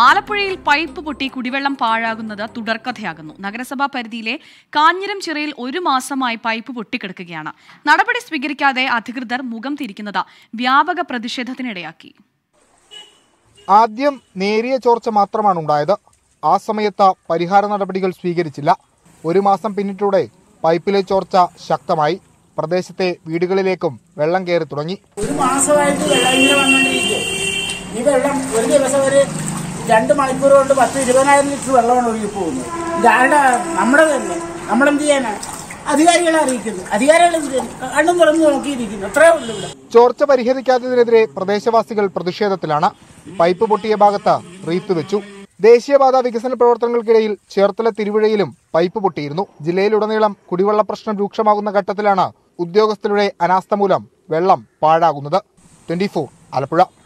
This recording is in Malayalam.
ആലപ്പുഴയിൽ പൈപ്പ് പൊട്ടി കുടിവെള്ളം പാഴാകുന്നത് തുടർക്കഥയാകുന്നു നഗരസഭാ പരിധിയിലെ കാഞ്ഞിരം ചിറയിൽ ഒരു മാസമായി പൈപ്പ് പൊട്ടിക്കിടക്കുകയാണ് നടപടി സ്വീകരിക്കാതെ അധികൃതർ മുഖം തിരിക്കുന്നത് വ്യാപക പ്രതിഷേധത്തിനിടയാക്കി ആദ്യം നേരിയ ചോർച്ച മാത്രമാണ് ഉണ്ടായത് ആ സമയത്ത് പരിഹാര നടപടികൾ സ്വീകരിച്ചില്ല ഒരു മാസം പിന്നിട്ടൂടെ പൈപ്പിലെ ചോർച്ച ശക്തമായി പ്രദേശത്തെ വീടുകളിലേക്കും വെള്ളം കയറി തുടങ്ങി ഒരു മാസമായിട്ട് വെള്ളം ഇങ്ങനെ വന്നുകൊണ്ടിരിക്കുക ഈ വെള്ളം ഒരു ദിവസം ഒരു രണ്ട് മണിക്കൂർ കൊണ്ട് പത്ത് ഇരുപതിനായിരം ലിറ്റർ വെള്ളമാണ് ഒഴുകി പോകുന്നത് ഇതാരുടെ നമ്മുടെ തന്നെ നമ്മളെന്ത് ചെയ്യാനാണ് അധികാരികളെ അറിയിക്കുന്നു അധികാരികൾ എന്ത് ചെയ്യും? കണ്ണും തുറന്ന് നോക്കിയിരിക്കുന്നു അത്രേ ഉള്ളൂ ഇവിടെ ചോർച്ച പരിഹരിക്കാത്തതിനെതിരെ പ്രദേശവാസികൾ പ്രതിഷേധത്തിലാണ് പൈപ്പ് പൊട്ടിയ ഭാഗത്ത് റീത്ത് വെച്ചു ദേശീയപാത വികസന പ്രവർത്തനങ്ങൾക്കിടയിൽ ചേർത്തല തിരുവഴയിലും പൈപ്പ് പൊട്ടിയിരുന്നു ജില്ലയിലുടനീളം കുടിവെള്ള പ്രശ്നം രൂക്ഷമാകുന്ന ഘട്ടത്തിലാണ് ഉദ്യോഗസ്ഥരുടെ അനാസ്ഥ മൂലം വെള്ളം പാഴാകുന്നത് ട്വന്റി ആലപ്പുഴ